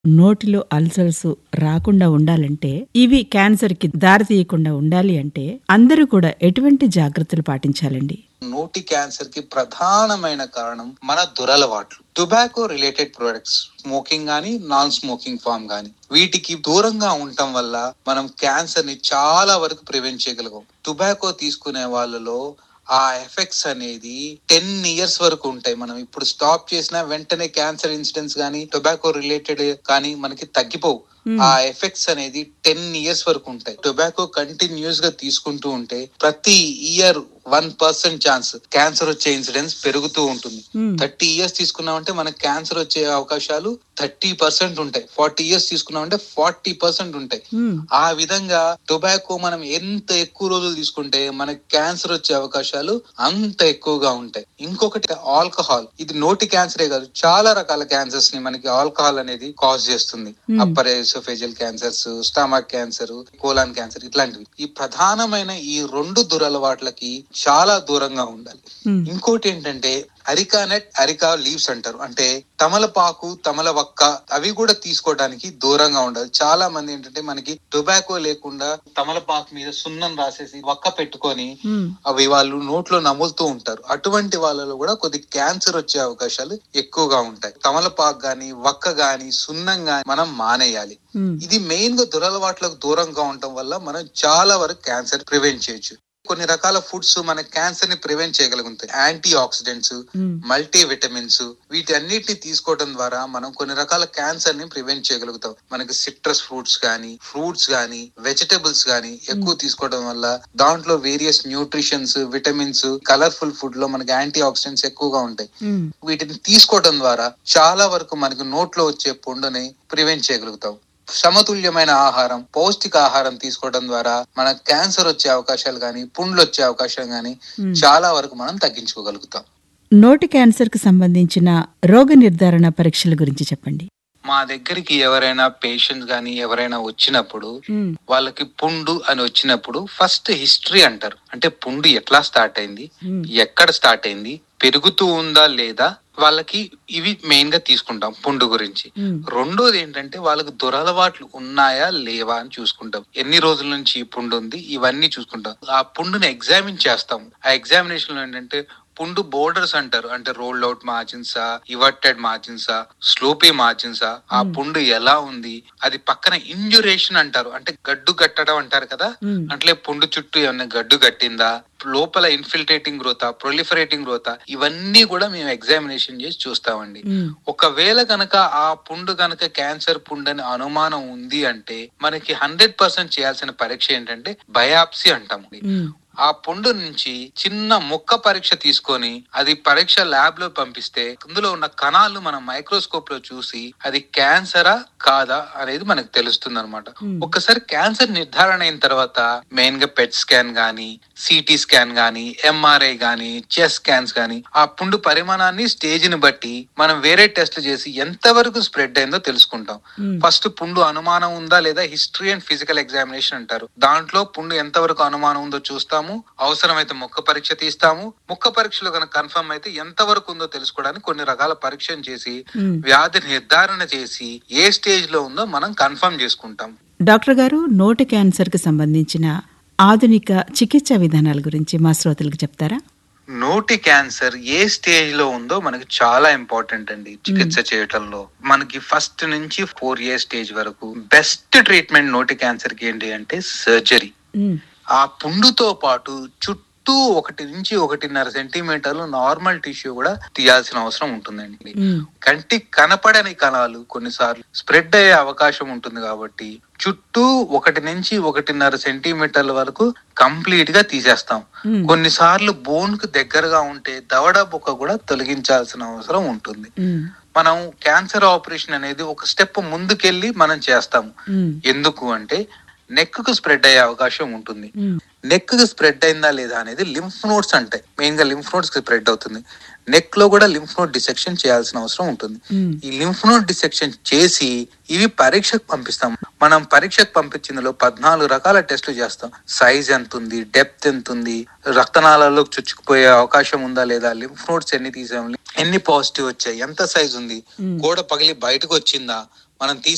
నోటిలో అల్సర్స్ రాకుండా ఉండాలంటే ఇవి క్యాన్సర్ కి దారి తీయకుండా ఉండాలి అంటే అందరూ కూడా ఎటువంటి జాగ్రత్తలు పాటించాలండి నోటి క్యాన్సర్ కి ప్రధానమైన కారణం మన దురలవాట్లు టొబాకో రిలేటెడ్ ప్రొడక్ట్స్ స్మోకింగ్ గానీ నాన్ స్మోకింగ్ ఫామ్ గానీ వీటికి దూరంగా ఉండటం వల్ల మనం క్యాన్సర్ ని చాలా వరకు ప్రివెంట్ చేయగలం టొబాకో తీసుకునే వాళ్ళలో ఆ ఎఫెక్ట్స్ అనేది టెన్ ఇయర్స్ వరకు ఉంటాయి మనం ఇప్పుడు స్టాప్ చేసిన వెంటనే క్యాన్సర్ ఇన్సిడెంట్స్ కానీ టొబాకో రిలేటెడ్ కానీ మనకి తగ్గిపోవు ఆ ఎఫెక్ట్స్ అనేది టెన్ ఇయర్స్ వరకు ఉంటాయి టొబాకో కంటిన్యూస్ గా తీసుకుంటూ ఉంటే ప్రతి year one percent chance cancer వచ్చే ఇన్సిడెన్స్ పెరుగుతూ ఉంటుంది Hmm. థర్టీ ఇయర్స్ తీసుకున్నామంటే మనకి క్యాన్సర్ వచ్చే అవకాశాలు థర్టీ పర్సెంట్ ఉంటాయి ఫార్టీ ఇయర్స్ తీసుకున్నామంటే ఫార్టీ పర్సెంట్ ఉంటాయి Hmm. ఆ విధంగా టొబాకో మనం ఎంత ఎక్కువ రోజులు తీసుకుంటే మనకి క్యాన్సర్ వచ్చే అవకాశాలు అంత ఎక్కువగా ఉంటాయి ఇంకొకటి ఆల్కహాల్ ఇది నోటి క్యాన్సరే కాదు చాలా రకాల క్యాన్సర్స్ ని మనకి ఆల్కహాల్ అనేది కాజ్ చేస్తుంది Hmm. Upper oesophageal cancers stomach cancer colon cancer ఇట్లాంటివి ఈ ప్రధానమైన ఈ రెండు దురలవాట్లకి చాలా దూరంగా ఉండాలి Hmm. ఇంకోటి ఏంటంటే అరికా నెట్ అరికా లీవ్స్ అంటారు అంటే తమలపాకు తమల వక్క అవి కూడా తీసుకోవడానికి దూరంగా ఉండాలి చాలా మంది ఏంటంటే మనకి టొబాకో లేకుండా తమలపాకు మీద సున్నం రాసేసి వక్క పెట్టుకొని Hmm. అవి వాళ్ళు నోట్లో నములుతూ ఉంటారు అటువంటి వాళ్ళలో కూడా కొద్ది క్యాన్సర్ వచ్చే అవకాశాలు ఎక్కువగా ఉంటాయి తమలపాకు గాని వక్క గాని సున్నం గాని మనం మానేయాలి Hmm. ఇది మెయిన్ గా దురలవాట్లకు దూరంగా ఉండటం వల్ల మనం చాలా వరకు క్యాన్సర్ ప్రివెంట్ చేయొచ్చు కొన్ని రకాల ఫుడ్స్ మన క్యాన్సర్ ని ప్రివెంట్ చేయగలుగుతాయి antioxidants Hmm. Multivitamins వీటన్నిటిని తీసుకోవడం ద్వారా మనం కొన్ని రకాల క్యాన్సర్ ని ప్రివెంట్ చేయగలుగుతాం మనకి సిట్రస్ ఫ్రూట్స్ కానీ ఫ్రూట్స్ కానీ వెజిటబుల్స్ కానీ ఎక్కువ తీసుకోవడం వల్ల దాంట్లో various nutritions vitamins colourful food లో మనకి యాంటీ ఆక్సిడెంట్స్ ఎక్కువగా ఉంటాయి Hmm. వీటిని తీసుకోవడం ద్వారా చాలా వరకు మనకి నోట్లో వచ్చే పుండుని ప్రివెంట్ చేయగలుగుతాం సమతుల్యమైన ఆహారం పౌష్టిక ఆహారం తీసుకోవడం ద్వారా మన క్యాన్సర్ వచ్చే అవకాశాలు కానీ పుండ్లు వచ్చే అవకాశం కానీ Hmm. చాలా వరకు మనం తగ్గించుకోగలుగుతాం నోటి క్యాన్సర్ కు సంబంధించిన రోగ నిర్ధారణ పరీక్షల గురించి చెప్పండి మా దగ్గరికి ఎవరైనా పేషెంట్స్ గానీ ఎవరైనా వచ్చినప్పుడు Hmm. వాళ్ళకి పుండు అని వచ్చినప్పుడు ఫస్ట్ హిస్టరీ అంటారు అంటే పుండు ఎట్లా స్టార్ట్ అయింది Hmm. ఎక్కడ స్టార్ట్ అయింది పెరుగుతూ ఉందా లేదా వాళ్ళకి ఇవి మెయిన్ గా తీసుకుంటాం పుండు గురించి Hmm. రెండోది ఏంటంటే వాళ్ళకి దురలవాట్లు ఉన్నాయా లేవా అని చూసుకుంటాం ఎన్ని రోజుల నుంచి ఈ పుండు ఉంది ఇవన్నీ చూసుకుంటాం ఆ పుండుని ఎగ్జామిన్ చేస్తాం ఆ ఎగ్జామినేషన్ లో ఏంటంటే పుండు బోర్డర్స్ అంటారు అంటే రోల్డ్ అవుట్ మార్జిన్సా ఇవర్టెడ్ మార్జిన్సా స్లోపీ మార్జిన్సా ఆ Hmm. పుండు ఎలా ఉంది అది పక్కన ఇంజురేషన్ అంటారు అంటే గడ్డు కట్టడం అంటారు కదా Hmm. అంటే పుండు చుట్టూ ఏమన్నా గడ్డు కట్టిందా లోపల ఇన్ఫిల్ట్రేటింగ్ గ్రోతా ప్రొలిఫరేటింగ్ గ్రోతా ఇవన్నీ కూడా మేము ఎగ్జామినేషన్ చేసి చూస్తామండి Hmm. ఒకవేళ కనుక ఆ పుండు కనుక క్యాన్సర్ పుండు అని అనుమానం ఉంది అంటే మనకి హండ్రెడ్ పర్సెంట్ చేయాల్సిన పరీక్ష ఏంటంటే బయాప్సీ అంటాము Hmm. ఆ పుండు నుంచి చిన్న ముక్క పరీక్ష తీసుకొని అది పరీక్ష ల్యాబ్ లో పంపిస్తే అందులో ఉన్న కణాలు మనం మైక్రోస్కోప్ లో చూసి అది క్యాన్సరా కాదా అనేది మనకు తెలుస్తుంది అనమాట Hmm. ఒక్కసారి క్యాన్సర్ నిర్ధారణ అయిన తర్వాత మెయిన్ గా పెట్ స్కాన్ గానీ సిటీ స్కాన్ గానీ ఎంఆర్ఐ గానీ చెస్ స్కాన్స్ గానీ ఆ పుండు పరిమాణాన్ని స్టేజ్ ని బట్టి మనం వేరే టెస్ట్లు చేసి ఎంత వరకు స్ప్రెడ్ అయిందో తెలుసుకుంటాం Hmm. ఫస్ట్ పుండు అనుమానం ఉందా లేదా హిస్టరీ అండ్ ఫిజికల్ ఎగ్జామినేషన్ అంటారు దాంట్లో పుండు ఎంత వరకు అనుమానం ఉందో చూస్తాము అవసరమైతే ముక్క పరీక్ష తీస్తాము ముక్క పరీక్షలో కనుక కన్ఫర్మ్ అయితే ఎంత వరకు ఉందో తెలుసుకోవడానికి కొన్ని రకాల పరీక్షలు చేసి Hmm. వ్యాధి నిర్ధారణ చేసి ఏ స్టేజ్ లో ఉందో మనం కన్ఫర్మ్ చేసుకుంటాం డాక్టర్ గారు నోటి క్యాన్సర్ కు సంబంధించిన ఆధునిక చికిత్స విధానాల గురించి మా శ్రోతలకు చెప్తారా నోటి క్యాన్సర్ ఏ స్టేజ్ లో ఉందో మనకి చాలా ఇంపార్టెంట్ అండి చికిత్స చేయటంలో మనకి ఫస్ట్ నుంచి ఫోర్ ఇయర్ స్టేజ్ వరకు బెస్ట్ ట్రీట్మెంట్ నోటి క్యాన్సర్ కి ఏంటి అంటే సర్జరీ Hmm. ఆ పుండుతో పాటు చుట్టూ ఒకటి నుంచి ఒకటిన్నర సెంటీమీటర్లు నార్మల్ టిష్యూ కూడా తీయాల్సిన అవసరం ఉంటుందండి Hmm. కంటికి కనపడని కణాలు కొన్నిసార్లు స్ప్రెడ్ అయ్యే అవకాశం ఉంటుంది కాబట్టి చుట్టూ ఒకటి నుంచి ఒకటిన్నర సెంటీమీటర్ల వరకు కంప్లీట్ గా తీసేస్తాం Hmm. కొన్నిసార్లు బోన్ కు దగ్గరగా ఉంటే దవడ బుక్క కూడా తొలగించాల్సిన అవసరం ఉంటుంది Hmm. మనం క్యాన్సర్ ఆపరేషన్ అనేది ఒక స్టెప్ ముందుకెళ్ళి మనం చేస్తాము Hmm. ఎందుకు అంటే నెక్ కు స్ప్రెడ్ అయ్యే అవకాశం ఉంటుంది Hmm. నెక్ కి స్ప్రెడ్ అయిందా లేదా అనేది లింఫ్ నోట్స్ అంటాయి మెయిన్ గా లింఫ్ నోట్స్ కి స్ప్రెడ్ అవుతుంది నెక్ లో కూడా లింఫ్ నోట్ డిసెక్షన్ చేయాల్సిన అవసరం ఉంటుంది Hmm. ఈ లింఫ్ నోట్ డిసెక్షన్ చేసి ఇవి పరీక్షకు పంపిస్తాం మనం పరీక్షకు పంపించిందిలో పద్నాలుగు రకాల టెస్టులు చేస్తాం సైజ్ ఎంత ఉంది డెప్త్ ఎంత ఉంది రక్తనాళాల్లో చుచ్చుకుపోయే అవకాశం ఉందా లేదా లింఫ్ నోట్స్ ఎన్ని తీసాం ఎన్ని పాజిటివ్ వచ్చాయి ఎంత సైజ్ ఉంది Hmm. గోడ పగిలి బయటకు వచ్చిందా మనం తీసిన